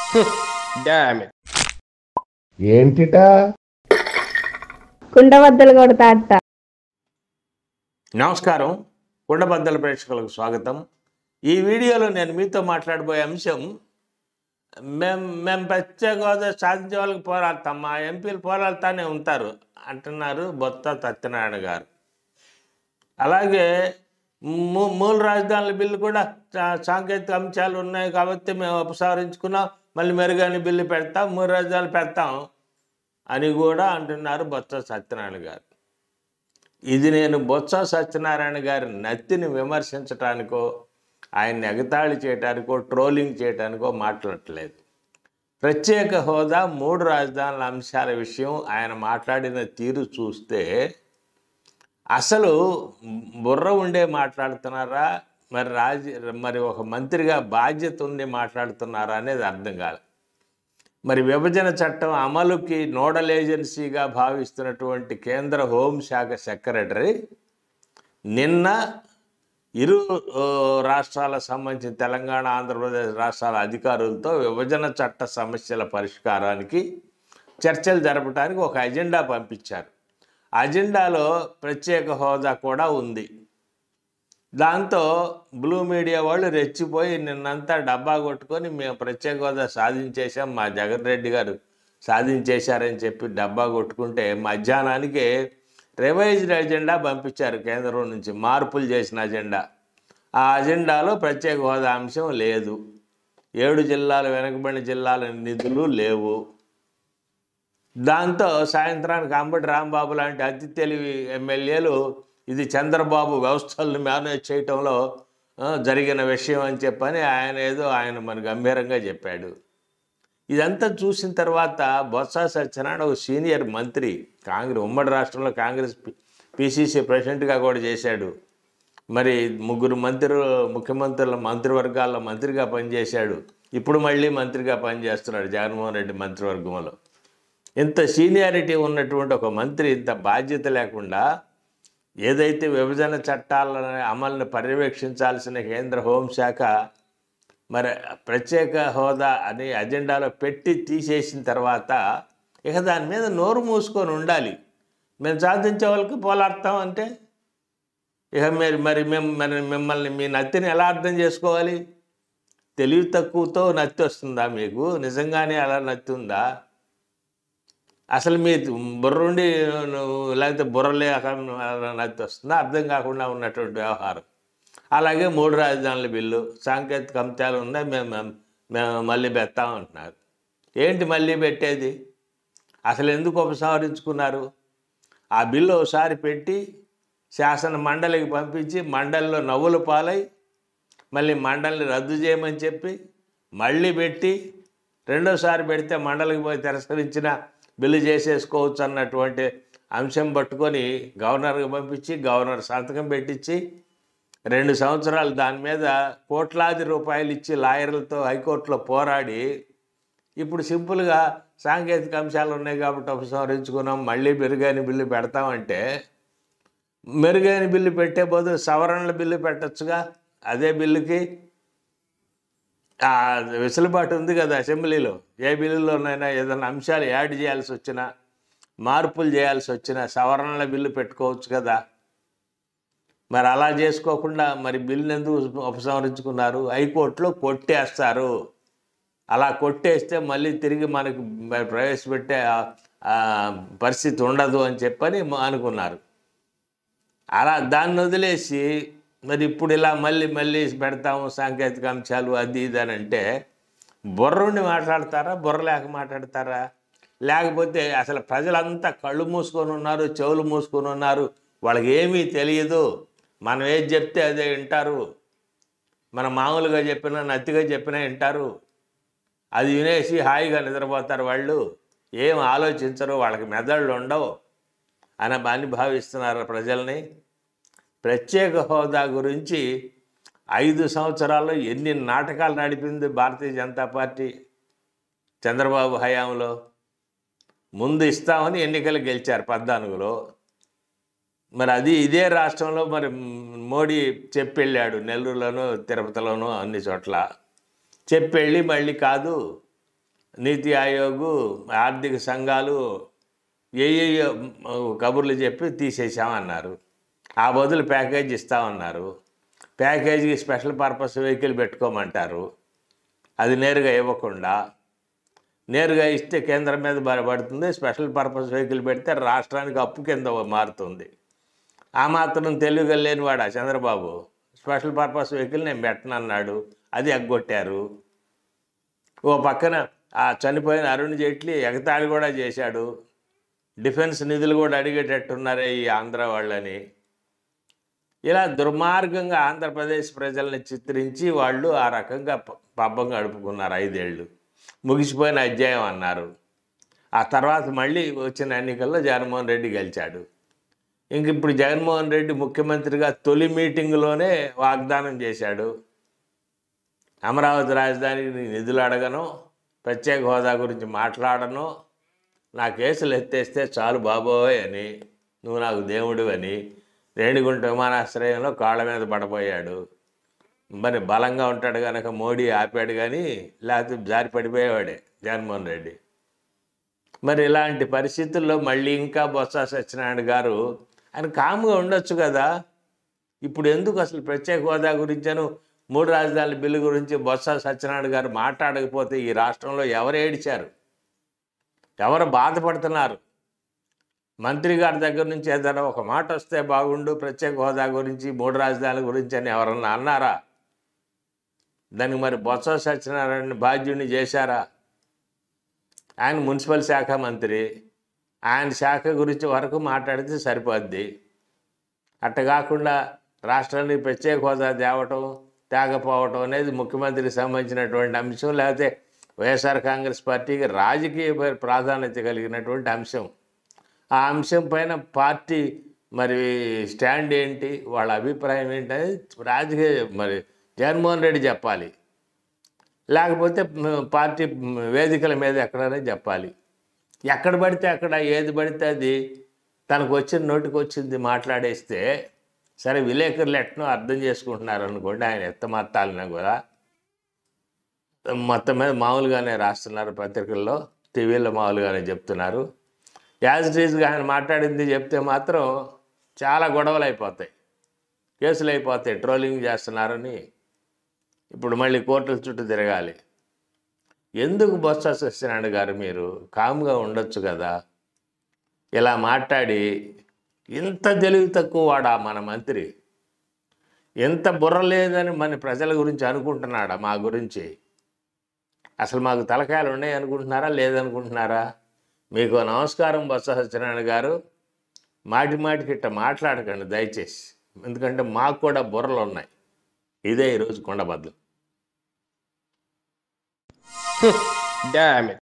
Damn it ఏంటిటా కుండబద్దలు కొడతా అట్ట నమస్కారం కుండబద్దల ప్రేక్షకులకు స్వాగతం ఈ వీడియోలో నేను మీతో మాట్లాడబోయే అంశం మేము మేము ప్రత్యేక హోదా సాధించే వాళ్ళకి పోరాడతాం మా ఎంపీలు పోరాడుతూనే ఉంటారు అంటున్నారు బొత్త సత్యనారాయణ గారు అలాగే మూ మూల రాజధానుల బిల్లు కూడా సా- సాంకేతిక అంశాలు ఉన్నాయి కాబట్టి మేము ఉపసంహరించుకున్నాం మళ్ళీ మెరుగైన బిల్లు పెడతాం మూడు రాజధానులు పెడతాం అని కూడా అంటున్నారు బొత్స సత్యనారాయణ గారు ఇది నేను బొత్స సత్యనారాయణ గారి నత్తిని విమర్శించటానికో ఆయన్ని ఎగతాళి చేయటానికో ట్రోలింగ్ చేయటానికో మాట్లాడట్లేదు ప్రత్యేక హోదా మూడు రాజధానుల అంశాల విషయం ఆయన మాట్లాడిన తీరు చూస్తే అసలు బుర్ర ఉండే మాట్లాడుతున్నారా మరి రాజ మరి ఒక మంత్రిగా బాధ్యత ఉండి మాట్లాడుతున్నారా అనేది అర్థం కాదు మరి విభజన చట్టం అమలుకి నోడల్ ఏజెన్సీగా భావిస్తున్నటువంటి కేంద్ర హోంశాఖ సెక్రటరీ నిన్న ఇరు ఓ, రాష్ట్రాలకు సంబంధించిన తెలంగాణ ఆంధ్రప్రదేశ్ రాష్ట్రాల అధికారులతో విభజన చట్ట సమస్యల పరిష్కారానికి చర్చలు జరపడానికి ఒక అజెండా పంపించారు అజెండాలో ప్రత్యేక హోదా కూడా ఉంది దాంతో బ్లూ మీడియా వాళ్ళు రెచ్చిపోయి నిన్నంతా డబ్బా కొట్టుకొని మేము ప్రత్యేక హోదా సాధించేశాం మా జగన్ రెడ్డి గారు సాధించేశారని చెప్పి డబ్బా కొట్టుకుంటే మధ్యాహ్నానికి రివైజ్డ్ అజెండా పంపించారు కేంద్రం నుంచి మార్పులు చేసిన అజెండా ఆ అజెండాలో ప్రత్యేక హోదా అంశం లేదు ఏడు జిల్లాలు వెనకబడిన జిల్లాల నిధులు లేవు దాంతో సాయంత్రానికి అంబటి రాంబాబు లాంటి అతి తెలివి ఎమ్మెల్యేలు ఇది చంద్రబాబు వ్యవస్థలను మేనేజ్ చేయటంలో ఆ, జరిగిన విషయం అని చెప్పని ఆయన ఏదో ఆయన మన గంభీరంగా చెప్పాడు ఇదంతా చూసిన తర్వాత బొత్స సత్యనారాయణ ఒక సీనియర్ మంత్రి కాంగ్రెస్ ఉమ్మడి రాష్ట్రంలో కాంగ్రెస్ పిసిసి ప్రెసిడెంట్గా కూడా చేశాడు మరి ముగ్గురు మంత్రులు ముఖ్యమంత్రుల మంత్రివర్గాల్లో మంత్రిగా పనిచేశాడు ఇప్పుడు మళ్ళీ మంత్రిగా పనిచేస్తున్నాడు జగన్మోహన్ రెడ్డి మంత్రివర్గంలో ఇంత సీనియారిటీ ఉన్నటువంటి ఒక మంత్రి ఇంత బాధ్యత లేకుండా ఏదైతే విభజన చట్టాల అమలును పర్యవేక్షించాల్సిన కేంద్ర హోంశాఖ మరి ప్రత్యేక హోదా అని అజెండాలో పెట్టి తీసేసిన తర్వాత ఇక దాని మీద నోరు మూసుకొని ఉండాలి మేము సాధించే వాళ్ళకి పోలాడతాం అంటే ఇక మీరు మరి మేము మరి మిమ్మల్ని మీ నత్తిని ఎలా అర్థం చేసుకోవాలి తెలివి తక్కువతో నత్తి వస్తుందా మీకు నిజంగానే అలా నత్తి ఉందా అసలు మీ బుర్రుండి నువ్వు లేకపోతే బుర్రలే నత్తి వస్తుందా అర్థం కాకుండా ఉన్నటువంటి వ్యవహారం అలాగే మూడు రాజధానుల బిల్లు సాంకేతిక అంశాలు ఉన్నాయి మేము మేము- మేము మళ్ళీ పెడతామంటున్నారు ఏంటి మళ్ళీ పెట్టేది అసలు ఎందుకు ఉపసంహరించుకున్నారు ఆ బిల్లు ఒకసారి పెట్టి శాసన మండలికి పంపించి మండలిలో నవ్వుల పాలై మళ్ళీ మండలిని రద్దు చేయమని చెప్పి మళ్ళీ పెట్టి రెండోసారి పెడితే మండలికి పోయి తిరస్కరించిన బిల్లు చేసేసుకోవచ్చు అన్నటువంటి అంశం పట్టుకొని గవర్నర్కి పంపించి గవర్నర్ సంతకం పెట్టించి రెండు సంవత్సరాలు దాని మీద కోట్లాది రూపాయలు ఇచ్చి లాయర్లతో హైకోర్టులో పోరాడి ఇప్పుడు సింపుల్గా సాంకేతిక అంశాలు ఉన్నాయి కాబట్టి ఉపసంహరించుకున్నాం మళ్ళీ మెరుగైన బిల్లు పెడతామంటే మెరుగైన బిల్లు పెట్టే బదులు సవరణల బిల్లు పెట్టచ్చుగా అదే బిల్లుకి ఆ వెసులుబాటు ఉంది కదా అసెంబ్లీలో ఏ బిల్లులోనైనా ఏదైనా అంశాలు యాడ్ చేయాల్సి వచ్చినా మార్పులు చేయాల్సి వచ్చినా సవరణల బిల్లు పెట్టుకోవచ్చు కదా మరి అలా చేసుకోకుండా మరి బిల్లుని ఎందుకు ఉపసంహరించుకున్నారు హైకోర్టులో కొట్టేస్తారు అలా కొట్టేస్తే మళ్ళీ తిరిగి మనకు మరి ప్రవేశపెట్టే ఆ- ఆ పరిస్థితి ఉండదు అని చెప్పని అనుకున్నారు అలా దాన్ని వదిలేసి మరి ఇప్పుడు ఇలా మళ్ళీ మళ్ళీ పెడతాము సాంకేతిక అంశాలు అది ఇది అని అంటే బుర్రుండి మాట్లాడతారా బుర్ర లేక మాట్లాడతారా లేకపోతే అసలు ప్రజలంతా కళ్ళు మూసుకొని ఉన్నారు చెవులు మూసుకొని ఉన్నారు వాళ్ళకి ఏమీ తెలియదు మనం ఏది చెప్తే అదే వింటారు మనం మామూలుగా చెప్పినా నత్తిగా చెప్పినా వింటారు అది వినేసి హాయిగా నిద్రపోతారు వాళ్ళు ఏం ఆలోచించరు వాళ్ళకి మెదళ్ళు ఉండవు అని అని భావిస్తున్నారు ప్రజల్ని ప్రత్యేక హోదా గురించి ఐదు సంవత్సరాల్లో ఎన్ని నాటకాలు నడిపింది భారతీయ జనతా పార్టీ చంద్రబాబు హయాంలో ముందు ఇస్తామని ఎన్నికలు గెలిచారు పద్నాలుగులో మరి అది ఇదే రాష్ట్రంలో మరి మోడీ చెప్పెళ్ళాడు నెల్లూరులోనూ తిరుపతిలోనూ అన్ని చోట్ల చెప్పెళ్ళి మళ్ళీ కాదు నీతి ఆయోగ్ ఆర్థిక సంఘాలు ఏ కబుర్లు చెప్పి తీసేసామన్నారు ఆ బదులు ప్యాకేజ్ ఇస్తామన్నారు ప్యాకేజీకి స్పెషల్ పర్పస్ వెహికల్ పెట్టుకోమంటారు అది నేరుగా ఇవ్వకుండా నేరుగా ఇస్తే కేంద్రం మీద బ- పడుతుంది స్పెషల్ పర్పస్ వెహికల్ పెడితే రాష్ట్రానికి అప్పు కింద మారుతుంది ఆ మాత్రం తెలివిగా లేనివాడా చంద్రబాబు స్పెషల్ పర్పస్ వెహికల్ నేను పెట్టనన్నాడు అది ఎగ్గొట్టారు ఓ పక్కన ఆ చనిపోయిన అరుణ్ జైట్లీ ఎగతాళి కూడా చేశాడు డిఫెన్స్ నిధులు కూడా అడిగేటట్టున్నారే ఈ ఆంధ్ర వాళ్ళని ఇలా దుర్మార్గంగా ఆంధ్రప్రదేశ్ ప్రజల్ని చిత్రించి వాళ్ళు ఆ రకంగా ప- పబ్బం గడుపుకున్నారు ఐదేళ్ళు ముగిసిపోయిన అధ్యాయం అన్నారు ఆ తర్వాత మళ్ళీ వచ్చిన ఎన్నికల్లో జగన్మోహన్ రెడ్డి గెలిచాడు ఇంక ఇప్పుడు జగన్మోహన్ రెడ్డి ముఖ్యమంత్రిగా తొలి మీటింగులోనే వాగ్దానం చేశాడు అమరావతి రాజధానికి నీ నిధులు అడగను ప్రత్యేక హోదా గురించి మాట్లాడను నా కేసులు ఎత్తేస్తే చాలు బాబోయ్ అని నువ్వు నాకు దేవుడు అని రేణిగుంట విమానాశ్రయంలో కాళ్ళ మీద పడబోయాడు మరి బలంగా ఉంటాడు కనుక మోడీ ఆపాడు కానీ లేకపోతే జారి పడిపోయేవాడే జగన్మోహన్ రెడ్డి మరి ఇలాంటి పరిస్థితుల్లో మళ్ళీ ఇంకా బొత్స సత్యనారాయణ గారు ఆయన కాముగా ఉండొచ్చు కదా ఇప్పుడు ఎందుకు అసలు ప్రత్యేక హోదా గురించను మూడు రాజధానుల బిల్లు గురించి బొత్స సత్యనారాయణ గారు మాట్లాడకపోతే ఈ రాష్ట్రంలో ఎవరు ఏడిచారు ఎవరు బాధపడుతున్నారు మంత్రి గారి దగ్గర నుంచి ఏదైనా ఒక మాట వస్తే బాగుండు ప్రత్యేక హోదా గురించి మూడు రాజధానుల గురించి అని ఎవరన్నా అన్నారా దానికి మరి బొత్స సత్యనారాయణ బాధ్యుడిని చేశారా ఆయన మున్సిపల్ శాఖ మంత్రి ఆయన శాఖ గురించి వరకు మాట్లాడితే సరిపోద్ది అట్ట కాకుండా రాష్ట్రానికి ప్రత్యేక హోదా తేవటం తేకపోవటం అనేది ముఖ్యమంత్రికి సంబంధించినటువంటి అంశం లేకపోతే వైఎస్ఆర్ కాంగ్రెస్ పార్టీకి రాజకీయ ప్రాధాన్యత కలిగినటువంటి అంశం ఆ అంశం పైన పార్టీ మరి స్టాండ్ ఏంటి వాళ్ళ అభిప్రాయం ఏంటి అనేది రాజకీయ మరి జగన్మోహన్ రెడ్డి చెప్పాలి లేకపోతే మ్, పార్టీ మ్, వేదికల మీద ఎక్కడైనా చెప్పాలి ఎక్కడ పడితే అక్కడ ఏది పడితే అది తనకు వచ్చిన నోటికి వచ్చింది మాట్లాడేస్తే సరే విలేకరులు ఎట్నో అర్థం చేసుకుంటున్నారు అనుకోండి ఆయన ఎత్త మత్తాలన్నా కూడా మొత్తం మీద మామూలుగానే రాస్తున్నారు పత్రికల్లో టీవీలో మామూలుగానే చెప్తున్నారు యాజ్ ఇట్ ఈజ్గా ఆయన మాట్లాడింది చెప్తే మాత్రం చాలా గొడవలు అయిపోతాయి కేసులు అయిపోతాయి ట్రోలింగ్ చేస్తున్నారని ఇప్పుడు మళ్ళీ కోర్టుల చుట్టూ తిరగాలి ఎందుకు బొత్స సత్యనారాయణ గారు మీరు కామ్గా ఉండొచ్చు కదా ఇలా మాట్లాడి ఇంత తెలివి తక్కువ వాడా మన మంత్రి ఎంత బుర్ర లేదని మన ప్రజల గురించి అనుకుంటున్నాడా మా గురించి అసలు మాకు తలకాయలు ఉన్నాయి అనుకుంటున్నారా లేదనుకుంటున్నారా మీకు నమస్కారం బొత్స సత్యనారాయణ గారు మాటి మాటికి ఇట్ట మాట్లాడకండి దయచేసి ఎందుకంటే మాకు కూడా బుర్రలు ఉన్నాయి ఇదే ఈరోజు కొండబద్దలు Damn it.